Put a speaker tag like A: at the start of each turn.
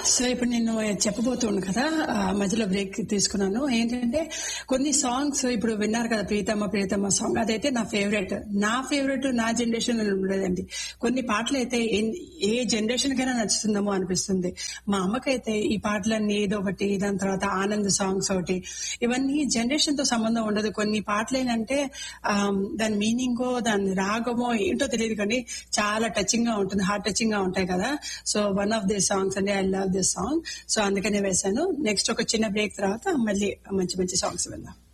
A: so ఇప్పుడు నేను చెప్పబోతున్నాను కదా ఆ, మధ్యలో బ్రేక్ తీసుకున్నాను ఏంటంటే కొన్ని సాంగ్స్ ఇప్పుడు విన్నారు కదా ప్రీతమ్మ ప్రీతమ్మ సాంగ్ అదైతే నా ఫేవరెట్ నా ఫేవరెట్ నా జనరేషన్ ఉండదండి కొన్ని పాటలు అయితే ఎన్- ఏ జనరేషన్ కైనా నచ్చుతుందేమో అనిపిస్తుంది మా అమ్మకైతే ఈ పాటలన్నీ ఏదో ఒకటి దాని తర్వాత ఆనంద్ సాంగ్స్ ఒకటి ఇవన్నీ జనరేషన్ తో సంబంధం ఉండదు కొన్ని పాటలు ఏంటంటే ఆమ్, దాని మీనింగో దాని రాగమో ఏంటో తెలియదు కానీ చాలా టచింగ్ గా ఉంటుంది హార్ట్ టచింగ్ గా ఉంటాయి కదా so one of the songs అండి I love this song so అందుకనే వేశాను నెక్స్ట్ ఒక చిన్న బ్రేక్ తర్వాత మళ్ళీ మంచి మంచి సాంగ్స్ విందాం